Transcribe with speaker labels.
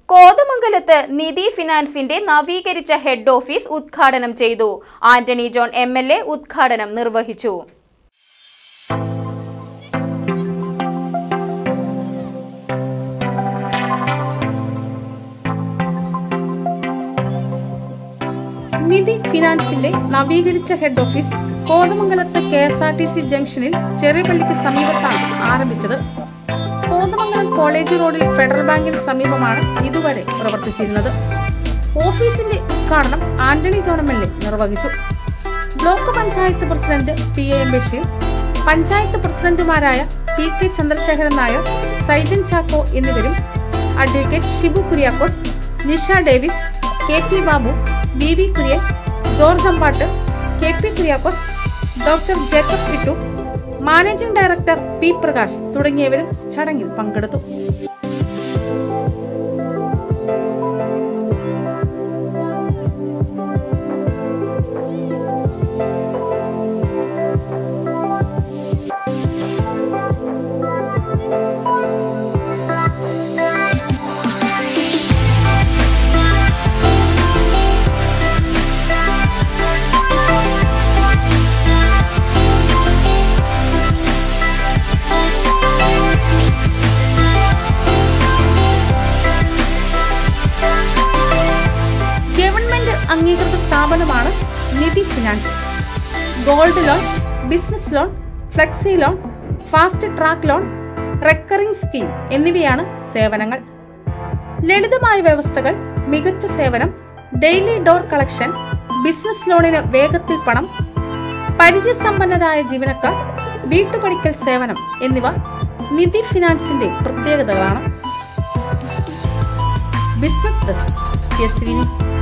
Speaker 1: കോതമംഗലത്ത് നിധി ഫിനാൻസിന്റെ നവീകരിച്ച ഹെഡ് ഓഫീസ് ഉദ്ഘാടനം ചെയ്തു Antony John M L A ഉദ്ഘാടനം നിർവഹിച്ചു
Speaker 2: നിധി ഫിനാൻസിന്റെ നവീകരിച്ച ഹെഡ് ഓഫീസ് കോതമംഗലത്ത് K S R T C ജംഗ്ഷനിൽ ചെറിയപള്ളിക്ക് സമീപത്താണ് ആരംഭിച്ചത് കോതമംഗലം കോളേജ് റോഡിൽ ഫെഡറൽ ബാങ്കിന് സമീപമാണ് ഇതുവരെ പ്രവർത്തിച്ചിരുന്നത് ഓഫീസിന്റെ ഉദ്ഘാടനം Antony John M L A നിർവഹിച്ചു block panchayat president P A M Basheer panchayat പ്രസിഡന്റുമാരായ പി കെ ചന്ദ്രശേഖരൻ നായർ സൈജൻ ചാക്കോ എന്നിവരും advocate Shibu Kuriakose Nisha Davis K T Babu B V Kurian George Ambat K P Kuriakose doctor Jacob Kittu managing director P Prakash തുടങ്ങിയവരും ചടങ്ങിൽ പങ്കെടുത്തു ഗവൺമെന്റ് അംഗീകൃത സ്ഥാപനമാണ് Nidhi finance gold loan business loan flexi loan fast track loan recurring scheme എന്നിവയാണ് സേവനങ്ങൾ ലളിതമായ വ്യവസ്ഥകൾ മികച്ച സേവനം ഡെയിലി ഡോർ കളക്ഷൻ ബിസിനസ് ലോണിന് വേഗത്തിൽ പണം പരിചയസമ്പന്നരായ ജീവനക്കാർ വീട്ടുപടിക്കൽ സേവനം എന്നിവ നിധി ഫിനാൻസിന്റെ പ്രത്യേകതകളാണ് business desk S V news